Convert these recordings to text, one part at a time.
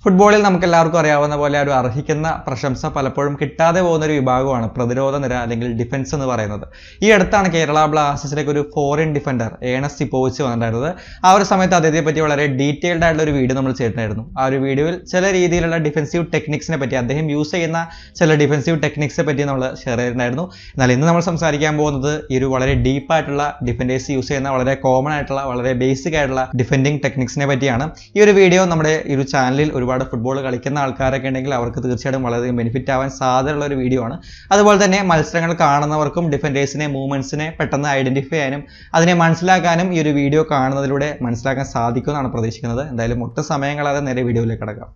ഫുട്ബോളിൽ നമുക്ക് എല്ലാവർക്കും അറിയാവുന്ന പോലെ ഒരു അർഹിക്കുന്ന പ്രശംസ പലപ്പോഴും കിട്ടാതെ പോകുന്ന ഒരു വിഭാഗമാണ് പ്രതിരോധ നിര അല്ലെങ്കിൽ ഡിഫൻസ് എന്ന് പറയുന്നത് ഈ അടുത്താണ് കേരള ബ്ലാസ്റ്റേഴ്സിലേക്ക് ഒരു ഫോറിൻ ഡിഫൻഡർ ഏണസ് സിപ്പോവിച്ച് വന്നിട്ടുണ്ടായിരുന്നത് ആ ഒരു സമയത്ത് അദ്ദേഹത്തെ പറ്റി വളരെ ഡീറ്റെയിൽഡ് ആയിട്ടുള്ള ഒരു വീഡിയോ നമ്മൾ ചെയ്തിട്ടുണ്ടായിരുന്നു ആ ഒരു വീഡിയോയിൽ ചില രീതിയിലുള്ള ഡിഫൻസീവ് ടെക്നിക്സിനെ പറ്റി അദ്ദേഹം യൂസ് ചെയ്യുന്ന ചില ഡിഫൻസീവ് ടെക്നിക്സിനെ പറ്റി നമ്മൾ ഷെയർ ചെയ്തിട്ടുണ്ടായിരുന്നു എന്നാൽ ഇന്ന് നമ്മൾ സംസാരിക്കാൻ പോകുന്നത് ഈ ഒരു വളരെ ഡീപ്പായിട്ടുള്ള ഡിഫൻഡേഴ്സ് യൂസ് ചെയ്യുന്ന വളരെ കോമൺ ആയിട്ടുള്ള വളരെ ബേസിക് ആയിട്ടുള്ള ഡിഫെൻഡിങ് ടെക്നിക്സിനെ പറ്റിയാണ് ഈ ഒരു വീഡിയോ നമ്മുടെ ഈ ഒരു ചാനലിൽ ഒരുപാട് ഫുട്ബോൾ കളിക്കുന്ന ആൾക്കാരൊക്കെ ഉണ്ടെങ്കിൽ അവർക്ക് തീർച്ചയായിട്ടും വളരെയധികം ബെനിഫിറ്റ് ആവാൻ സാധ്യതയുള്ള ഒരു വീഡിയോ ആണ് അതുപോലെ തന്നെ മത്സരങ്ങൾ കാണുന്നവർക്കും ഡിഫൻഡേഴ്സിനെ മൂവ്മെന്റ്സിനെ പെട്ടെന്ന് ഐഡന്റിഫൈ ചെയ്യാനും അതിനെ മനസ്സിലാക്കാനും ഈ ഒരു വീഡിയോ കാണുന്നതിലൂടെ മനസ്സിലാക്കാൻ സാധിക്കുമെന്നാണ് പ്രതീക്ഷിക്കുന്നത് എന്തായാലും ഒട്ടും സമയം കളയാതെ നേരെ വീഡിയോയിലേക്ക് കിടക്കാം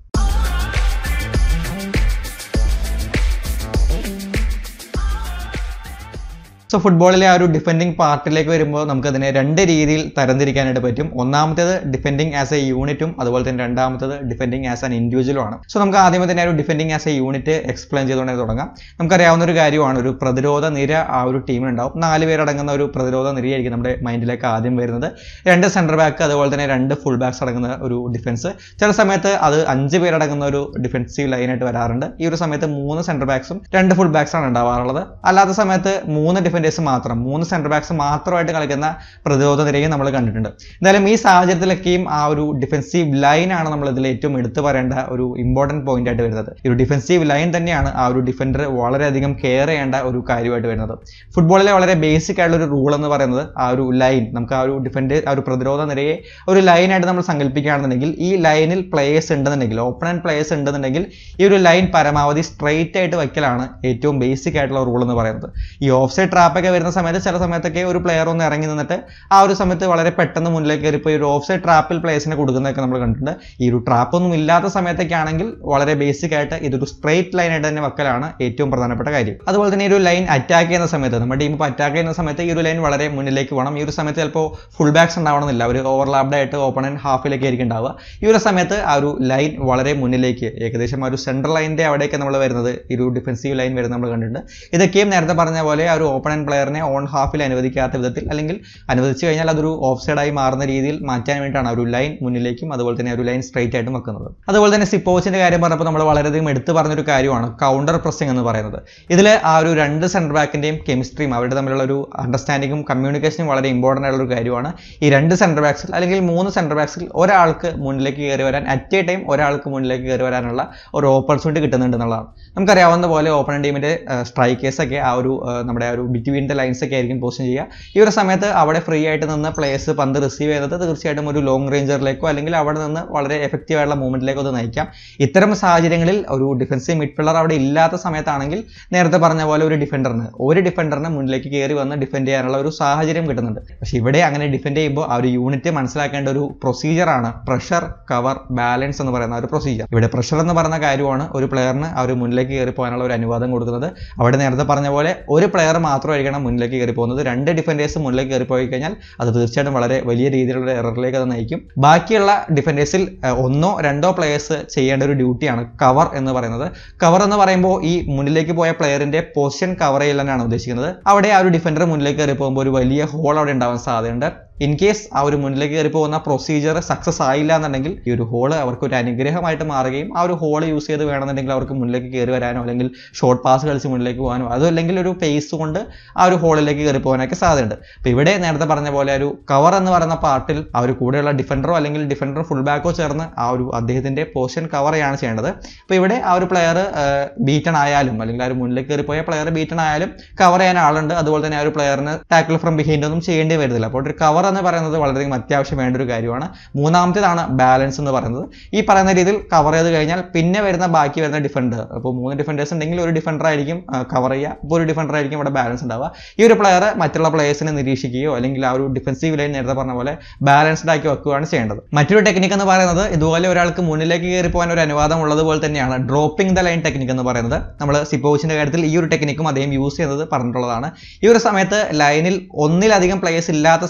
സോ ഫുട്ബോളിലെ ആ ഒരു ഡിഫെൻഡിങ് പാർട്ടിലേക്ക് വരുമ്പോൾ നമുക്കതിനെ രണ്ട് രീതിയിൽ തരംതിരിക്കാനായിട്ട് പറ്റും ഒന്നാമത്തേത് ഡിഫെൻഡിങ് ആസ് എ യൂണിറ്റും അതുപോലെ തന്നെ രണ്ടാമത്തേത് ഡിഫെൻഡിങ് ആസ് ആൻ ഇൻഡിവിജ്വലും ആണ് സോ നമുക്ക് ആദ്യമേ തന്നെ ആ ഒരു defending as a unit explain ചെയ്തുകൊണ്ട് തന്നെ തുടങ്ങാം നമുക്കറിയാവുന്ന ഒരു കാര്യമാണ് ഒരു പ്രതിരോധ നിര ആ ഒരു ടീമിനുണ്ടാവും നാല് പേരടങ്ങുന്ന ഒരു പ്രതിരോധ നിരയായിരിക്കും നമ്മുടെ മൈൻഡിലേക്ക് ആദ്യം വരുന്നത് രണ്ട് സെൻറ്റർ ബാക്ക് അതുപോലെ തന്നെ രണ്ട് ഫുൾ ബാക്സ് അടങ്ങുന്ന ഒരു ഡിഫൻസ് ചില സമയത്ത് അത് അഞ്ച് പേരടങ്ങുന്ന ഒരു ഡിഫൻസീവ് ലൈനായിട്ട് വരാറുണ്ട് ഈ ഒരു സമയത്ത് മൂന്ന് സെൻറ്റർ ബാക്സും രണ്ട് ഫുൾ ബാക്സ് ആണ് ഉണ്ടാവാറുള്ളത് അല്ലാത്ത സമയത്ത് മൂന്ന് ഡിഫൻഡേഴ്സ് മാത്രം മൂന്ന് സെൻറ്റർ ബാക്സ് മാത്രമായിട്ട് കളിക്കുന്ന പ്രതിരോധ നിരയും നമ്മൾ കണ്ടിട്ടുണ്ട് എന്തായാലും ഈ സാഹചര്യത്തിലൊക്കെയും ആ ഒരു ഡിഫൻസീവ് ലൈനാണ് നമ്മൾ ഇതിൽ ഏറ്റവും എടുത്തു പറയേണ്ട ഒരു ഇമ്പോർട്ടൻറ്റ് പോയിന്റ് ആയിട്ട് വരുന്നത് ഈ ഒരു ഡിഫൻസീവ് ലൈൻ തന്നെയാണ് ആ ഒരു ഡിഫൻഡർ വളരെയധികം കെയർ ചെയ്യേണ്ട ഒരു കാര്യമായിട്ട് വരുന്നത് ഫുട്ബോളിലെ വളരെ ബേസിക് ആയിട്ടുള്ള ഒരു റൂൾ എന്ന് പറയുന്നത് ആ ഒരു ലൈൻ നമുക്ക് ആ ഒരു ഡിഫൻഡ് ആ ഒരു പ്രതിരോധ നിരയെ ഒരു ലൈനായിട്ട് നമ്മൾ സങ്കല്പിക്കുകയാണെന്നുണ്ടെങ്കിൽ ഈ ലൈനിൽ പ്ലേയേഴ്സ് ഉണ്ടെന്നുണ്ടെങ്കിൽ ഓപ്പണൻ പ്ലേയേഴ്സ് ഉണ്ടെന്നുണ്ടെങ്കിൽ ഈ ഒരു ലൈൻ പരമാവധി സ്ട്രെയിറ്റ് ആയിട്ട് വയ്ക്കലാണ് ഏറ്റവും ബേസിക് ആയിട്ടുള്ള റൂൾ എന്ന് പറയുന്നത് ഈ ഓഫ് സൈഡ് ട്രാപ്പൊക്കെ വരുന്ന സമയത്ത് ചില സമയത്തൊക്കെ ഒരു പ്ലെയർ ഒന്ന് ഇറങ്ങി നിന്നിട്ട് ആ ഒരു സമയത്ത് വളരെ പെട്ടെന്ന് മുന്നിലേക്ക് കയറിപ്പോയി ഒരു ഓഫ് സൈഡ് ട്രാപ്പിൽ പ്ലേയേഴ്സിനെ കൊടുക്കുന്നതൊക്കെ നമ്മൾ കണ്ടിട്ടുണ്ട് ഈ ഒരു ട്രാപ്പ് ഒന്നും ഇല്ലാത്ത സമയത്തൊക്കെ ആണെങ്കിൽ വളരെ ബേസിക് ആയിട്ട് ഇതൊരു സ്ട്രെയിറ്റ് ലൈൻ ആയിട്ട് തന്നെ വെക്കലാണ് ഏറ്റവും പ്രധാനപ്പെട്ട കാര്യം അതുപോലെ തന്നെ ഈ ഒരു ലൈൻ അറ്റാക്ക് ചെയ്യുന്ന സമയത്ത് നമ്മുടെ ടീം ഇപ്പോൾ അറ്റാക്ക് ചെയ്യുന്ന സമയത്ത് ഈ ഒരു ലൈൻ വളരെ മുന്നിലേക്ക് പോകണം ഈ ഒരു സമയത്ത് ചിലപ്പോൾ ഫുൾ ബാക്സ് ഉണ്ടാവണമെന്നില്ല ഒരു ഓവർലാപ്ഡ് ആയിട്ട് ഓപ്പണൻ ഹാഫിലേക്ക് ആയിരിക്കും ഉണ്ടാവുക ഈ ഒരു സമയത്ത് ആ ഒരു ലൈൻ വളരെ മുന്നിലേക്ക് ഏകദേശം ആ ഒരു സെൻട്രൽ ലൈനിൻ്റെ അവിടേക്ക് നമ്മൾ വരുന്നത് ഈ ഒരു ഡിഫൻസീവ് ലൈൻ വരുന്നത് നമ്മൾ കണ്ടിട്ടുണ്ട് ഇതൊക്കെയും നേരത്തെ പറഞ്ഞ പോലെ ആ ഒരു ഓപ്പണൻ പ്ലെയറിനെ ഓൺ ഹാഫിൽ അനുവദിക്കാത്ത വിധത്തിൽ അല്ലെങ്കിൽ അനുവദിച്ചു കഴിഞ്ഞാൽ അതൊരു ഓഫ് സൈഡായി മാറുന്ന രീതിയിൽ മാറ്റാൻ വേണ്ടിയിട്ടാണ് ആ ഒരു ലൈൻ മുന്നിലേക്കും അതുപോലെ തന്നെ ഒരു ലൈൻ സ്ട്രൈറ്റ് ആയിട്ടും വെക്കുന്നത് അതുപോലെ തന്നെ സിപ്പോച്ചിന്റെ കാര്യം പറഞ്ഞപ്പോൾ നമ്മൾ വളരെയധികം എടുത്തു പറഞ്ഞൊരു കാര്യമാണ് കൗണ്ടർ പ്രസ്സിംഗ് എന്ന് പറയുന്നത് ഇതിൽ ആ ഒരു രണ്ട് സെൻറ്റർ ബാക്കിൻ്റെയും കെമിസ്ട്രിയും അവരുടെ തമ്മിലുള്ള ഒരു അണ്ടർസ്റ്റാൻഡിങ്ങും കമ്മ്യൂണിക്കേഷനും വളരെ ഇമ്പോർട്ടൻ്റ് ആയിട്ടുള്ള ഒരു കാര്യമാണ് ഈ രണ്ട് സെൻറ്റർ ബാക്സിൽ അല്ലെങ്കിൽ മൂന്ന് സെൻറ്റർ ബാക്സിൽ ഒരാൾക്ക് മുന്നിലേക്ക് കയറി വരാൻ അറ്റ് എ ടൈം ഒരാൾക്ക് മുന്നിലേക്ക് കയറി വരാനുള്ള ഒരു ഓപ്പർച്യൂണിറ്റി കിട്ടുന്നുണ്ട് എന്നുള്ളതാണ് നമുക്കറിയാവുന്ന പോലെ ഓപ്പൺ ടീമിൻ്റെ സ്ട്രൈക്കേഴ്സ് ഒക്കെ ആ ഒരു ആ, നമ്മുടെ ആ ഒരു ബിറ്റ്വീൻ ദ ലൈൻസ് ഒക്കെ ആയിരിക്കും പൊസിഷൻ ചെയ്യുക ഈ ഒരു സമയത്ത് അവിടെ ഫ്രീ ആയിട്ട് നിന്ന് പ്ലേയേഴ്സ് പന്ത് റിസീവ് ചെയ്തത് തീർച്ചയായിട്ടും ഒരു ലോങ് റേഞ്ചറിലേക്കോ അല്ലെങ്കിൽ അവിടെ നിന്ന് വളരെ എഫക്റ്റീവ് ആയിട്ടുള്ള മൂവ്മെന്റിലേക്കോ അത് നയിക്കാം ഇത്തരം സാഹചര്യങ്ങളിൽ ഒരു ഡിഫൻസീവ് മിഡ്ഫീൽഡർ അവിടെ ഇല്ലാത്ത സമയത്താണെങ്കിൽ നേരത്തെ പറഞ്ഞ പോലെ ഒരു ഡിഫൻഡറിന് ഒരു ഡിഫൻഡറിന് മുന്നിലേക്ക് കയറി വന്ന് ഡിഫെൻഡ് ചെയ്യാനുള്ള ഒരു സാഹചര്യം കിട്ടുന്നുണ്ട് പക്ഷെ ഇവിടെ അങ്ങനെ ഡിഫെൻഡ് ചെയ്യുമ്പോൾ ആ ഒരു യൂണിറ്റ് മനസ്സിലാക്കേണ്ട ഒരു പ്രൊസീജിയറാണ് പ്രഷർ കവർ ബാലൻസ് എന്ന് പറയുന്ന ഒരു പ്രൊസീജിയർ ഇവിടെ പ്രഷർ എന്ന് പറയുന്ന കാര്യമാണ് ഒരു പ്ലെയറിന് ആ ഒരു മുന്നിലേക്ക് കയറി പോകാനുള്ള ഒരു അനുവാദം കൊടുക്കുന്നത് അവിടെ നേരത്തെ പറഞ്ഞ പോലെ ഒരു പ്ലെയർ മാത്രമായിരിക്കണം മുന്നിലേക്ക് കയറി പോകുന്നത് രണ്ട് ഡിഫൻഡേഴ്സ് മുന്നിലേക്ക് കയറി പോയി കഴിഞ്ഞാൽ അത് തീർച്ചയായിട്ടും വളരെ വലിയ രീതിയിലുള്ള എററിലേക്ക് അത് നയിക്കും ബാക്കിയുള്ള ഡിഫൻഡേഴ്സിൽ ഒന്നോ രണ്ടോ പ്ലേയേഴ്സ് ചെയ്യേണ്ട ഒരു ഡ്യൂട്ടിയാണ് കവർ എന്ന് പറയുന്നത് കവർ എന്ന് പറയുമ്പോൾ ഈ മുന്നിലേക്ക് പോയ പ്ലെയറിന്റെ പൊസിഷൻ കവർ ചെയ്യലാണ് ഉദ്ദേശിക്കുന്നത് അവിടെ ആ ഒരു ഡിഫൻഡർ മുന്നിലേക്ക് കയറി പോകുമ്പോൾ ഒരു വലിയ ഹോൾ അവിടെ ഉണ്ടാവാൻ സാധ്യതയുണ്ട് ഇൻ കേസ് ആ ഒരു മുന്നിലേക്ക് കയറി പോകുന്ന പ്രൊസീജിയർ സക്സസ് ആയില്ല എന്നുണ്ടെങ്കിൽ ഈ ഒരു ഹോള് അവർക്ക് ഒരു അനുഗ്രഹമായിട്ട് മാറുകയും ആ ഒരു ഹോൾ യൂസ് ചെയ്ത് വേണമെന്നുണ്ടെങ്കിൽ അവർക്ക് മുന്നിലേക്ക് കയറി വരാനോ അല്ലെങ്കിൽ ഷോർട്ട് പാസ് കളിച്ച് മുന്നിലേക്ക് പോകാനോ അതോ അല്ലെങ്കിൽ ഒരു പേസ് കൊണ്ട് ആ ഒരു ഹോളിലേക്ക് കയറി പോകാനൊക്കെ സാധ്യതയുണ്ട് അപ്പോൾ ഇവിടെ നേരത്തെ പറഞ്ഞ പോലെ ഒരു കവർ എന്ന് പറയുന്ന പാർട്ടിൽ ആ ഒരു കൂടെയുള്ള ഡിഫൻഡറോ അല്ലെങ്കിൽ ഡിഫൻഡർ ഫുൾ ബാക്കോ ചേർന്ന് ആ ഒരു അദ്ദേഹത്തിന്റെ പൊസിഷൻ കവർ ചെയ്യാണ് ചെയ്യേണ്ടത് അപ്പോൾ ഇവിടെ ആ ഒരു പ്ലെയർ ബീറ്റൺ ആയാലും അല്ലെങ്കിൽ ആ ഒരു മുന്നിലേക്ക് കയറി പോയ പ്ലെയർ ബീറ്റൺ ആയാലും കവർ ചെയ്യാൻ ആളുണ്ട് അതുപോലെ തന്നെ ആ ഒരു പ്ലെയറിന് ടാക്കിൾ ഫ്രം ബിഹൈൻഡ് ഒന്നും ചെയ്യേണ്ടി വരുന്നില്ല അപ്പോൾ ഒരു കവർ എന്ന് പറയുന്നത് വളരെയധികം അത്യാവശ്യം വേണ്ട ഒരു കാര്യമാണ് മൂന്നാമത്തേതാണ് ബാലൻസ് എന്ന് പറയുന്നത് ഈ പറയുന്ന രീതിയിൽ കവർ ചെയ്ത് കഴിഞ്ഞാൽ പിന്നെ വരുന്ന ബാക്കി വരുന്ന ഡിഫൻഡർ അപ്പോൾ മൂന്ന് ഡിഫൻഡേഴ്സ് ഉണ്ടെങ്കിൽ ഒരു ഡിഫൻഡർ ആയിരിക്കും കവർ ചെയ്യുക അപ്പോൾ ഒരു ഡിഫൻഡർ ആയിരിക്കും ഇവിടെ ബാലൻസ് ഉണ്ടാവുക ഈ ഒരു പ്ലെയർ മറ്റുള്ള പ്ലേയേഴ്സിനെ നിരീക്ഷിക്കുകയോ അല്ലെങ്കിൽ ആ ഒരു ഡിഫൻസീവ് ലൈൻ നേരത്തെ പറഞ്ഞ പോലെ ബാലൻസ്ഡ് ആക്കി വെക്കുകയാണ് ചെയ്യേണ്ടത് മറ്റൊരു ടെക്നിക്ക് എന്ന് പറയുന്നത് ഇതുപോലെ ഒരാൾക്ക് മുന്നിലേക്ക് കയറി പോകാൻ ഒരു അനുവാദം ഉള്ളതുപോലെ തന്നെയാണ് ഡ്രോപ്പിംഗ് ദ ലൈൻ ടെക്നിക്ക് എന്ന് പറയുന്നത് നമ്മൾ സിപ്പോച്ചിന്റെ കാര്യത്തിൽ ഈ ഒരു ടെക്നിക്കും അദ്ദേഹം യൂസ് ചെയ്യുന്നത് പറഞ്ഞിട്ടുള്ളതാണ് ഈ ഒരു സമയത്ത് ലൈനിൽ ഒന്നിലധികം പ്ലേയേഴ്സ് ഇല്ലാത്ത സമയത്ത് ഒരു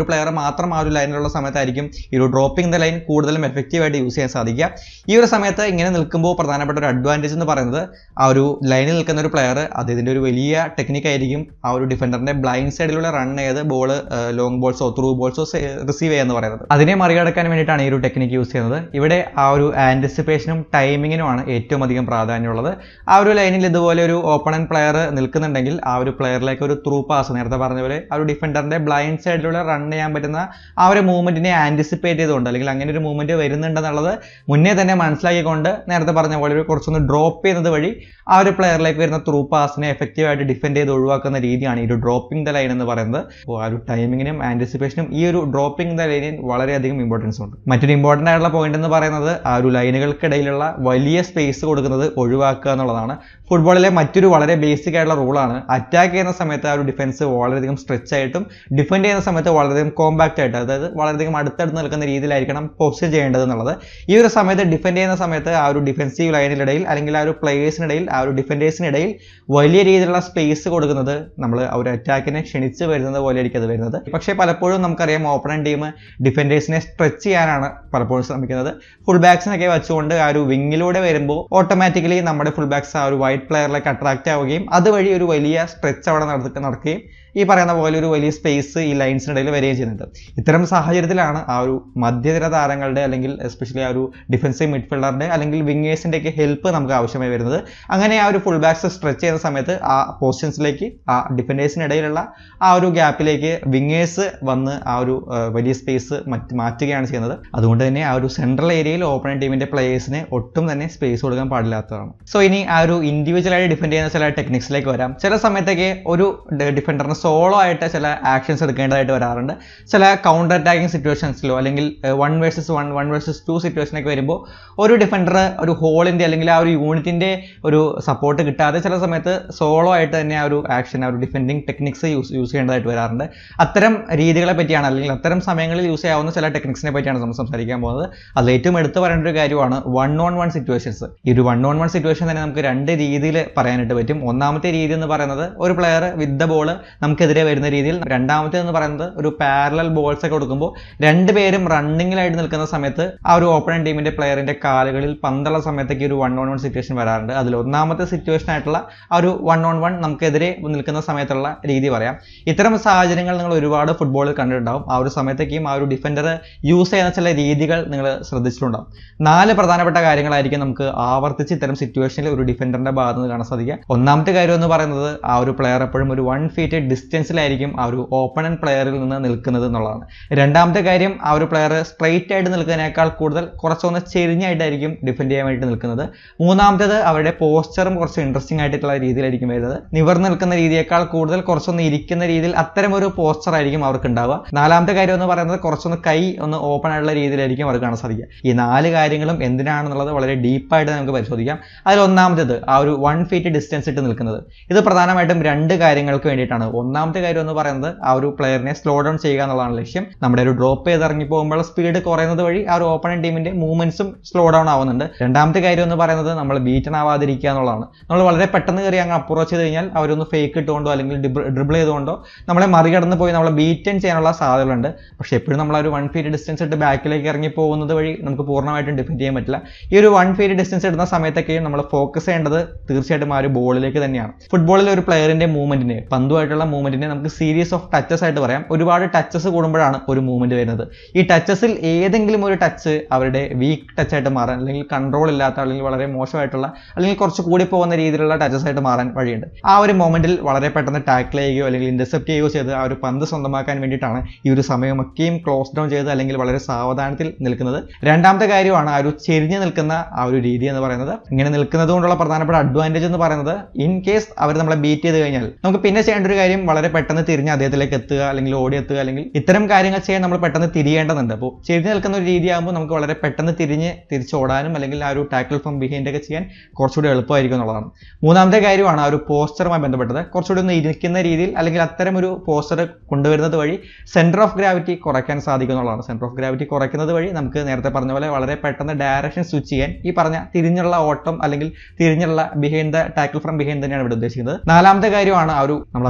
ഒരു പ്ലെയർ മാത്രം ആ ഒരു ലൈനിലുള്ള സമയത്തായിരിക്കും ഈ ഒരു ഡ്രോപ്പിംഗ് ദ ലൈൻ കൂടുതലും എഫക്റ്റീവായിട്ട് യൂസ് ചെയ്യാൻ സാധിക്കുക ഈ ഒരു സമയത്ത് ഇങ്ങനെ നിൽക്കുമ്പോൾ പ്രധാനപ്പെട്ട ഒരു അഡ്വാൻറ്റേജ് എന്ന് പറയുന്നത് ആ ഒരു ലൈനിൽ നിൽക്കുന്ന ഒരു പ്ലെയർ അദ്ദേഹത്തിൻ്റെ ഒരു വലിയ ടെക്നിക് ആയിരിക്കും ആ ഒരു ഡിഫൻഡറിന്റെ ബ്ലൈൻഡ് സൈഡിലൂടെ റൺ ചെയ്ത് ബോൾ ലോങ് ബോൾസോ ത്രൂ ബോൾസോ റിസീവ് ചെയ്യാന്ന് പറയുന്നത് അതിനെ മറികടക്കാൻ വേണ്ടിയിട്ടാണ് ഈ ഒരു ടെക്നിക്ക് യൂസ് ചെയ്യുന്നത് ഇവിടെ ആ ഒരു ആൻറ്റിസിപ്പേഷനും ടൈമിങ്ങിനുമാണ് ഏറ്റവും അധികം പ്രാധാന്യമുള്ളത് ആ ഒരു ലൈനിൽ ഇതുപോലെ ഒരു ഓപ്പണൻ പ്ലെയർ നിൽക്കുന്നുണ്ടെങ്കിൽ ആ ഒരു പ്ലെയറിലേക്ക് ഒരു ത്രൂ പാസ് നേരത്തെ പറഞ്ഞ പോലെ ആ ഒരു ഡിഫൻഡറിന്റെ ബ്ലൈൻഡ് സൈഡിലൂടെ റൺ ചെയ്യാൻ പറ്റുന്ന ആ ഒരു മൂവ്മെന്റിനെ ആൻറ്റിസിപ്പേറ്റ് ചെയ്തുകൊണ്ട് അല്ലെങ്കിൽ അങ്ങനെ ഒരു മൂവ്മെന്റ് വരുന്നുണ്ടെന്നുള്ളത് മുന്നേ തന്നെ മനസ്സിലാക്കിക്കൊണ്ട് നേരത്തെ പറഞ്ഞ പോലെ ഒരു കുറച്ചൊന്ന് ഡ്രോപ്പ് ചെയ്യുന്നത് വഴി ആ ഒരു പ്ലെയറിലേക്ക് വരുന്ന ത്രൂ പാസിനെ എഫക്റ്റീവായിട്ട് ഡിഫെൻഡ് ചെയ്ത് ഒഴിവാക്കുന്ന രീതിയാണ് ഈ ഒരു ഡ്രോപ്പിംഗ് ദ ലൈൻ എന്ന് പറയുന്നത് അപ്പോൾ ആ ഒരു ടൈമിങ്ങിനും ആൻറ്റിസിപ്പേഷനും ഈ ഒരു ഡ്രോപ്പിംഗ് ദ ലൈനിന് വളരെയധികം ഇമ്പോർട്ടൻസ് ഉണ്ട് മറ്റൊരു ഇമ്പോർട്ടൻ്റ് ആയിട്ടുള്ള പോയിന്റ് എന്ന് പറയുന്നത് ആ ഒരു ലൈനുകൾക്കിടയിലുള്ള വലിയ സ്പേസ് കൊടുക്കുന്നത് ഒഴിവാക്കുക എന്നുള്ളതാണ് ഫുട്ബോളിലെ മറ്റൊരു വളരെ ബേസിക് ആയിട്ടുള്ള റൂളാണ് അറ്റാക്ക് ചെയ്യുന്ന സമയത്ത് ആ ഒരു ഡിഫൻസ് വളരെയധികം സ്ട്രെച്ച് ആയിട്ടും ഡിഫെൻഡ് ചെയ്യുന്ന സമയത്ത് വളരെയധികം കോമ്പാക്റ്റ് ആയിട്ട് അതായത് വളരെയധികം അടുത്തടുത്ത് നിൽക്കുന്ന രീതിയിലായിരിക്കണം പൊസിഷൻ ചെയ്യേണ്ടത് എന്നുള്ളത് ഈ ഒരു സമയത്ത് ഡിഫെൻഡ് ചെയ്യുന്ന സമയത്ത് ആ ഒരു ഡിഫൻസീവ് ലൈനിനിടയിൽ അല്ലെങ്കിൽ ആ ഒരു പ്ലേയേഴ്സിനിടയിൽ ആ ഒരു ഡിഫൻഡേഴ്സിനിടയിൽ വലിയ രീതിയിലുള്ള സ്പേസ് കൊടുക്കുന്നത് നമ്മൾ ആ ഒരു അറ്റാക്കിനെ ക്ഷണിച്ച് വരുന്നത് പോലെയായിരിക്കും അത് വരുന്നത് പക്ഷേ പലപ്പോഴും നമുക്കറിയാം ഓപ്പണൻ ടീം ഡിഫൻഡേഴ്സിനെ സ്ട്രെച്ച് ചെയ്യാനാണ് പലപ്പോഴും ശ്രമിക്കുന്നത് ഫുൾ ബാക്സിനൊക്കെ വെച്ചുകൊണ്ട് ആ ഒരു വിങ്ങിലൂടെ വരുമ്പോൾ ഓട്ടോമാറ്റിക്കലി നമ്മുടെ ഫുൾ ബാക്സ് ആ ഒരു വൈറ്റ് പ്ലെയറിലേക്ക് അട്രാക്റ്റ് ആവുകയും അതുവഴി ഒരു വലിയ സ്ട്രെച്ച് അവിടെ നടത്തി നടക്കുകയും ഈ പറയുന്ന പോലെ ഒരു വലിയ സ്പേസ് ഈ ലൈൻസിനിടയിൽ വരികയും ചെയ്യുന്നുണ്ട് ഇത്തരം സാഹചര്യത്തിലാണ് ആ ഒരു മധ്യനിര താരങ്ങളുടെ അല്ലെങ്കിൽ എസ്പെഷ്യലി ആ ഒരു ഡിഫൻസീവ് മിഡ്ഫീൽഡറിന്റെ അല്ലെങ്കിൽ വിങ്ങേഴ്സിന്റെ ഒക്കെ ഹെൽപ്പ് നമുക്ക് ആവശ്യമായി വരുന്നത് അങ്ങനെ ആ ഒരു ഫുൾ ബാക്സ് സ്ട്രെച്ച് ചെയ്യുന്ന സമയത്ത് ആ പൊസിഷൻസിലേക്ക് ആ ഡിഫൻഡേഴ്സിനിടയിലുള്ള ആ ഒരു ഗ്യാപ്പിലേക്ക് വിങ്ങേഴ്സ് വന്ന് ആ ഒരു ആ, വലിയ സ്പേസ് മറ്റ് മാറ്റുകയാണ് ചെയ്യുന്നത് അതുകൊണ്ട് തന്നെ ആ ഒരു സെൻട്രൽ ഏരിയയിൽ ഓപ്പൺ ടീമിന്റെ പ്ലേയേഴ്സിന് ഒട്ടും തന്നെ സ്പേസ് കൊടുക്കാൻ പാടില്ലാത്തതാണ് സോ ഇനി ആ ഒരു ഇൻഡിവിജ്വലായി ഡിഫെൻഡ് ചെയ്യുന്ന ചില ടെക്നിക്സിലേക്ക് വരാം ചില സമയത്തൊക്കെ ഒരു ഡിഫൻഡറിന് സോളോ ആയിട്ട് ചില ആക്ഷൻസ് എടുക്കേണ്ടതായിട്ട് വരാറുണ്ട് ചില കൗണ്ടർ അറ്റാക്കിംഗ് സിറ്റുവേഷൻസിലോ അല്ലെങ്കിൽ one versus one one versus two സിറ്റുവേഷനൊക്കെ വരുമ്പോൾ ഒരു ഡിഫൻഡർ ഒരു ഹോളിന്റെ അല്ലെങ്കിൽ ആ ഒരു യൂണിറ്റിന്റെ ഒരു സപ്പോർട്ട് കിട്ടാതെ ചില സമയത്ത് സോളോ ആയിട്ട് തന്നെ ആ ഒരു ആക്ഷൻ ആ ഒരു ഡിഫെൻഡിങ് ടെക്നിക്സ് യൂസ് യൂസ് ചെയ്യേണ്ടതായിട്ട് വരാറുണ്ട് അത്തരം രീതികളെ പറ്റിയാണ് അല്ലെങ്കിൽ അത്തരം സമയങ്ങളിൽ യൂസ് ചെയ്യാവുന്ന ചില ടെക്നിക്സിനെ പറ്റിയാണ് നമ്മൾ സംസാരിക്കാൻ പോകുന്നത് അതിൽ ഏറ്റവും എടുത്തു പറയേണ്ട ഒരു കാര്യമാണ് വൺ ഓൺ വൺ സിറ്റുവേഷൻസ് ഈ ഒരു വൺ ഓൺ വൺ സിറ്റുവേഷൻ തന്നെ നമുക്ക് രണ്ട് രീതിയിൽ പറയാനായിട്ട് പറ്റും ഒന്നാമത്തെ രീതി എന്ന് പറയുന്നത് ഒരു പ്ലെയർ വിത്ത് ദ ബോൾ നമുക്കെതിരെ വരുന്ന രീതിയിൽ രണ്ടാമത്തെ എന്ന് പറയുന്നത് ഒരു പാരലൽ ബോൾസ് ഒക്കെ കൊടുക്കുമ്പോൾ രണ്ടുപേരും റണ്ണിങ്ങിലായിട്ട് നിൽക്കുന്ന സമയത്ത് ആ ഒരു ഓപ്പൺ ടീമിന്റെ പ്ലെയറിന്റെ കാലുകളിൽ പന്തുള്ള സമയത്തേക്ക് ഒരു വൺ ഓൺ വൺ സിറ്റുവേഷൻ വരാറുണ്ട് അതിൽ ഒന്നാമത്തെ സിറ്റുവേഷൻ ആയിട്ടുള്ള ആ ഒരു വൺ ഓൺ വൺ നമുക്കെതിരെ നിൽക്കുന്ന സമയത്തുള്ള രീതി പറയാം ഇത്തരം സാഹചര്യങ്ങൾ നിങ്ങൾ ഒരുപാട് ഫുട്ബോളിൽ കണ്ടിട്ടുണ്ടാവും ആ ഒരു സമയത്തേക്കും ആ ഒരു ഡിഫൻഡർ യൂസ് ചെയ്യുന്ന ചില രീതികൾ നിങ്ങൾ ശ്രദ്ധിച്ചിട്ടുണ്ടാവും നാല് പ്രധാനപ്പെട്ട കാര്യങ്ങളായിരിക്കും നമുക്ക് ആവർത്തിച്ച് ഇത്തരം സിറ്റുവേഷനിൽ ഒരു ഡിഫൻഡറിന്റെ ഭാഗത്ത് നിന്ന് കാണാൻ സാധിക്കുക ഒന്നാമത്തെ കാര്യം എന്ന് പറയുന്നത് ആ ഒരു പ്ലെയർ എപ്പോഴും ഒരു വൺ ഫീറ്റ് ഡിസ്റ്റൻസിലായിരിക്കും ആ ഒരു ഓപ്പണൻ പ്ലെയറിൽ നിന്ന് നിൽക്കുന്നത് എന്നുള്ളതാണ് രണ്ടാമത്തെ കാര്യം ആ ഒരു പ്ലെയർ സ്ട്രെയിറ്റ് ആയിട്ട് നിൽക്കുന്നതിനേക്കാൾ കൂടുതൽ കുറച്ചൊന്ന് ചെരിഞ്ഞായിട്ടായിരിക്കും ഡിഫെൻഡ് ചെയ്യാൻ വേണ്ടി നിൽക്കുന്നത് മൂന്നാമത്തേത് അവരുടെ പോസ്ചറും കുറച്ച് ഇൻട്രസ്റ്റിംഗ് ആയിട്ടുള്ള രീതിയിലായിരിക്കും വരുന്നത് നിവർന്ന് നിൽക്കുന്ന രീതിയേക്കാൾ കൂടുതൽ കുറച്ചൊന്ന് ഇരിക്കുന്ന രീതിയിൽ അത്തരം ഒരു പോസ്ചർ ആയിരിക്കും അവർക്ക് ഉണ്ടാവുക നാലാമത്തെ കാര്യം എന്ന് പറയുന്നത് കുറച്ചൊന്ന് കൈ ഒന്ന് ഓപ്പൺ ആയിട്ടുള്ള രീതിയിലായിരിക്കും അവർക്ക് കാണാൻ സാധിക്കുക ഈ നാല് കാര്യങ്ങളും എന്തിനാണെന്നുള്ളത് വളരെ ഡീപ്പായിട്ട് നമുക്ക് പരിശോധിക്കാം അതിൽ ഒന്നാമത്തേത് ആ ഒരു വൺ ഫീറ്റ് ഡിസ്റ്റൻസ് ഇട്ട് നിൽക്കുന്നത് ഇത് പ്രധാനമായിട്ടും രണ്ട് കാര്യങ്ങൾക്ക് വേണ്ടിയിട്ടാണ് ഒന്നാമത്തെ കാര്യം എന്ന് പറയുന്നത് ആ ഒരു പ്ലെയറിനെ സ്ലോ ഡൗൺ ചെയ്യുക എന്നുള്ളതാണ് ലക്ഷ്യം നമ്മുടെ ഒരു ഡ്രോപ്പ് ചെയ്ത് ഇറങ്ങി പോകുമ്പോൾ സ്പീഡ് കുറയുന്നത് വഴി ആ ഒരു ഓപ്പൺ ടീമിന്റെ മൂവ്മെന്റ്സും സ്ലോ ഡൗൺ ആവുന്നുണ്ട് രണ്ടാമത്തെ കാര്യം എന്ന് പറയുന്നത് നമ്മൾ ബീറ്റൺ ആവാതിരിക്കുക എന്നുള്ളതാണ് നമ്മൾ വളരെ പെട്ടെന്ന് കയറി അങ്ങ് അപ്രോച്ച് ചെയ്ത് കഴിഞ്ഞാൽ അവരൊന്ന് ഫേക്ക് ഇട്ടുകൊണ്ടോ അല്ലെങ്കിൽ ഡ്രിബിൾ ചെയ്തുകൊണ്ടോ നമ്മളെ മറികടന്ന് പോയി നമ്മളെ ബീറ്റൺ ചെയ്യാനുള്ള സാധ്യതകളുണ്ട് പക്ഷേ എപ്പോഴും നമ്മൾ ആ ഒരു വൺ ഫീറ്റ് ഡിസ്റ്റൻസ് ഇട്ട് ബാക്കിലേക്ക് ഇറങ്ങി പോകുന്നത് വഴി നമുക്ക് പൂർണ്ണമായിട്ടും ഡിഫെൻഡ് ചെയ്യാൻ പറ്റില്ല ഈ ഒരു വൺ ഫീറ്റ് ഡിസ്റ്റൻസ് ഇടുന്ന സമയത്തൊക്കെയും നമ്മൾ ഫോക്കസ് ചെയ്യേണ്ടത് തീർച്ചയായിട്ടും ആ ഒരു ബോളിലേക്ക് തന്നെയാണ് ഫുട്ബോളിൽ ഒരു പ്ലെയറിന്റെ മൂവ്മെന്റിനെ പന്തുമായിട്ടുള്ള മൂവ്മെന്റിനെ നമുക്ക് സീരീസ് ഓഫ് ടച്ചസ് ആയിട്ട് പറയാം ഒരുപാട് ടച്ചസ് കൂടുമ്പോഴാണ് ഒരു മൂവ്മെന്റ് വരുന്നത് ഈ ടച്ചസിൽ ഏതെങ്കിലും ഒരു ടച്ച് അവരുടെ വീക്ക് ടച്ച് ആയിട്ട് മാറാൻ അല്ലെങ്കിൽ കൺട്രോൾ ഇല്ലാത്ത അല്ലെങ്കിൽ വളരെ മോശമായിട്ടുള്ള അല്ലെങ്കിൽ കുറച്ച് കൂടി പോകുന്ന രീതിയിലുള്ള ടച്ചസ് ആയിട്ട് മാറാൻ വഴിയുണ്ട് ആ ഒരു മൊമെന്റിൽ വളരെ പെട്ടെന്ന് ടാക്കിൾ ചെയ്യുകയോ അല്ലെങ്കിൽ ഇന്റർസെപ്റ്റ് ചെയ്യുകയോ ചെയ്ത് ആ ഒരു പന്ത് സ്വന്തമാക്കാൻ വേണ്ടിയിട്ടാണ് ഈ ഒരു സമയമൊക്കെയും ക്ലോസ് ഡൗൺ ചെയ്ത് അല്ലെങ്കിൽ വളരെ സാവധാനത്തിൽ നിൽക്കുന്നത് രണ്ടാമത്തെ കാര്യമാണ് ആ ഒരു ചെരിഞ്ഞ് നിൽക്കുന്ന ആ ഒരു രീതി എന്ന് പറയുന്നത് ഇങ്ങനെ നിൽക്കുന്നത് കൊണ്ടുള്ള പ്രധാനപ്പെട്ട അഡ്വാൻറ്റേജ് എന്ന് പറയുന്നത് ഇൻ കേസ് അവർ നമ്മളെ ബീറ്റ് ചെയ്ത് കഴിഞ്ഞാൽ നമുക്ക് പിന്നെ ചെയ്യേണ്ട ഒരു കാര്യം വളരെ പെട്ടെന്ന് തിരിഞ്ഞ് അദ്ദേഹത്തിലേക്ക് എത്തുക അല്ലെങ്കിൽ ഓടി എത്തുക അല്ലെങ്കിൽ ഇത്തരം കാര്യങ്ങൾ ചെയ്യാൻ നമ്മൾ പെട്ടെന്ന് തിരിയേണ്ടതുണ്ട് അപ്പോൾ ചെരിഞ്ഞ് നിൽക്കുന്ന ഒരു രീതിയാകുമ്പോൾ നമുക്ക് വളരെ പെട്ടെന്ന് തിരിഞ്ഞ് തിരിച്ചോടാനും അല്ലെങ്കിൽ ആ ഒരു ടാക്കിൾ ഫ്രം ബിഹൈൻഡ് ഒക്കെ ചെയ്യാൻ കുറച്ചുകൂടി എളുപ്പമായിരിക്കും എന്നുള്ളതാണ് മൂന്നാമത്തെ കാര്യമാണ് ആ ഒരു പോസ്റ്ററുമായി ബന്ധപ്പെട്ടത് കുറച്ചുകൂടി ഒന്ന് ഇരിക്കുന്ന രീതിയിൽ അല്ലെങ്കിൽ അത്തരം ഒരു പോസ്റ്റർ കൊണ്ടുവരുന്നത് വഴി സെന്റർ ഓഫ് ഗ്രാവിറ്റി കുറയ്ക്കാൻ സാധിക്കും എന്നുള്ളതാണ് സെന്റർ ഓഫ് ഗ്രാവിറ്റി കുറയ്ക്കുന്നത് വഴി നമുക്ക് നേരത്തെ പറഞ്ഞ പോലെ വളരെ പെട്ടെന്ന് ഡയറക്ഷൻ സ്വിച്ച് ചെയ്യാൻ ഈ പറഞ്ഞ തിരിഞ്ഞുള്ള ഓട്ടം അല്ലെങ്കിൽ തിരിഞ്ഞുള്ള behind the tackle from behind തന്നെയാണ് ഇവിടെ ഉദ്ദേശിക്കുന്നത് നാലാമത്തെ കാര്യമാണ് ആ ഒരു നമ്മൾ അദ്ദേഹത്തിന്റെ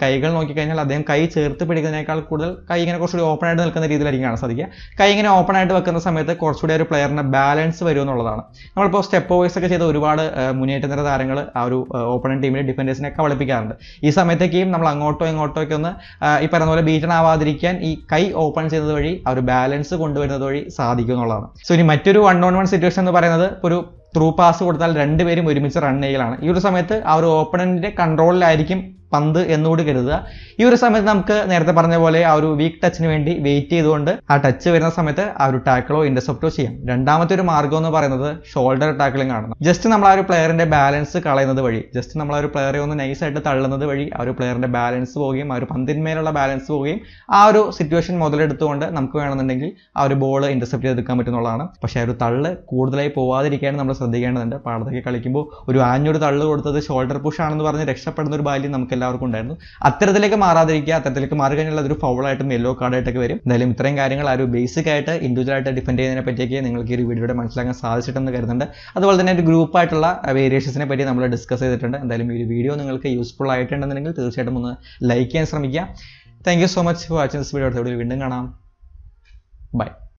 കൈകൾ നോക്കിക്കഴിഞ്ഞാൽ അദ്ദേഹം കൈ ചേർത്ത് പിടിക്കുന്നതിനേക്കാൾ കൂടുതൽ കൈ ഇങ്ങനെ കുറച്ചുകൂടി ഓപ്പൺ ആയിട്ട് നിൽക്കുന്ന രീതിയിലായിരിക്കും കാണാൻ സാധിക്കുക കൈ ഇങ്ങനെ ഓപ്പൺ ആയിട്ട് വെക്കുന്ന സമയത്ത് കുറച്ചുകൂടി ഒരു പ്ലെയറിന് ബാലൻസ് വരും എന്നുള്ളതാണ് നമ്മളിപ്പോൾ സ്റ്റെപ്പ് വൈസ് ഒക്കെ ചെയ്ത ഒരുപാട് ആ, മുന്നേറ്റ നിര താരങ്ങൾ ആ ഒരു ഓപ്പണൻ ടീമിലെ ഡിഫൻഡേഴ്സിനെ കബളിപ്പിക്കാറുണ്ട് ഈ സമയത്തേക്കും നമ്മൾ അങ്ങോട്ടോ ഇങ്ങോട്ടോ ഒക്കെ ഒന്ന് ആ, ഈ പറയുന്ന പോലെ ബീറ്റൺ ആവാതിരിക്കാൻ ഈ കൈ ഓപ്പൺ ചെയ്യുന്നത് വഴി ആ ഒരു ബാലൻസ് കൊണ്ടുവരുന്നത് വഴി സാധിക്കും എന്നുള്ളതാണ് സോ ഇനി മറ്റൊരു വൺ ഓൺ വൺ സിറ്റുവേഷൻ എന്ന് പറയുന്നത് ഇപ്പോൾ ഒരു ത്രൂ പാസ് കൊടുത്താൽ രണ്ടുപേരും ഒരുമിച്ച് റൺ ചെയ്യലാണ് ഈ ഒരു സമയത്ത് ആ ഒരു ഓപ്പണന്റിന്റെ കൺട്രോളിലായിരിക്കും പന്ത് എന്നുകൂടി കരുതുക ഈ ഒരു സമയത്ത് നമുക്ക് നേരത്തെ പറഞ്ഞ പോലെ ആ ഒരു വീക്ക് ടച്ചിന് വേണ്ടി വെയിറ്റ് ചെയ്തുകൊണ്ട് ആ ടച്ച് വരുന്ന സമയത്ത് ആ ഒരു ടാക്കിളോ ഇന്റർസെപ്റ്റോ ചെയ്യാം രണ്ടാമത്തെ ഒരു മാർഗം എന്ന് പറയുന്നത് ഷോൾഡർ ടാക്കിളിംഗ് ആണ് ജസ്റ്റ് നമ്മൾ ആ ഒരു പ്ലെയറിന്റെ ബാലൻസ് കളയുന്നത് വഴി ജസ്റ്റ് നമ്മൾ ആ ഒരു പ്ലെയറെ ഒന്ന് നൈസായിട്ട് തള്ളുന്നത് വഴി ആ ഒരു പ്ലെയറിന്റെ ബാലൻസ് പോവുകയും ആ ഒരു പന്തിന്മേലുള്ള ബാലൻസ് പോവുകയും ആ ഒരു സിറ്റുവേഷൻ മുതലെടുത്തുകൊണ്ട് നമുക്ക് വേണമെന്നുണ്ടെങ്കിൽ ആ ഒരു ബോൾ ഇന്റർസെപ്റ്റ് ചെയ്തെടുക്കാൻ പറ്റുന്നതാണ് പക്ഷേ ആ ഒരു തള്ള് കൂടുതലായി പോവാതിരിക്കാൻ നമ്മൾ ശ്രദ്ധിക്കേണ്ടതുണ്ട് പാടത്തൊക്കെ കളിക്കുമ്പോൾ ഒരു ആഞ്ഞൊരു തള്ള് കൊടുത്തത് ഷോൾഡർ പുഷ് ആണെന്ന് പറഞ്ഞ് രക്ഷപ്പെടുന്ന ഒരു ബാല്യം നമുക്ക് എല്ലാവർക്കും ഉണ്ടായിരുന്നു അത്തരത്തിലേക്ക് മാറാതിരിക്കുക അത്തരത്തിലേക്ക് മാറി കഴിഞ്ഞാൽ അതൊരു ഫൗളായിട്ടും യെല്ലോ കാർഡായിട്ടൊക്കെ വരും എന്തായാലും ഇത്രയും കാര്യങ്ങൾ ആ ഒരു ബേസിക് ആയിട്ട് ഇൻഡിവിജ്വൽ ആയിട്ട് ഡിഫെൻഡ് ചെയ്യുന്നതിനെ പറ്റിയൊക്കെ നിങ്ങൾക്ക് ഈ ഒരു വീഡിയോയുടെ മനസ്സിലാക്കാൻ സാധിച്ചിട്ടെന്ന് കരുതുന്നുണ്ട് അതുപോലെ തന്നെ ഒരു ഗ്രൂപ്പായിട്ടുള്ള വേരിയേഷൻസിനെ പറ്റി നമ്മൾ ഡിസ്കസ് ചെയ്തിട്ടുണ്ട് എന്തായാലും ഈ ഒരു വീഡിയോ നിങ്ങൾക്ക് യൂസ്ഫുൾ ആയിട്ടുണ്ടെന്നുണ്ടെങ്കിൽ തീർച്ചയായിട്ടും ഒന്ന് ലൈക്ക് ചെയ്യാൻ ശ്രമിക്കുക thank you so much for watching this video വീണ്ടും കാണാം ബൈ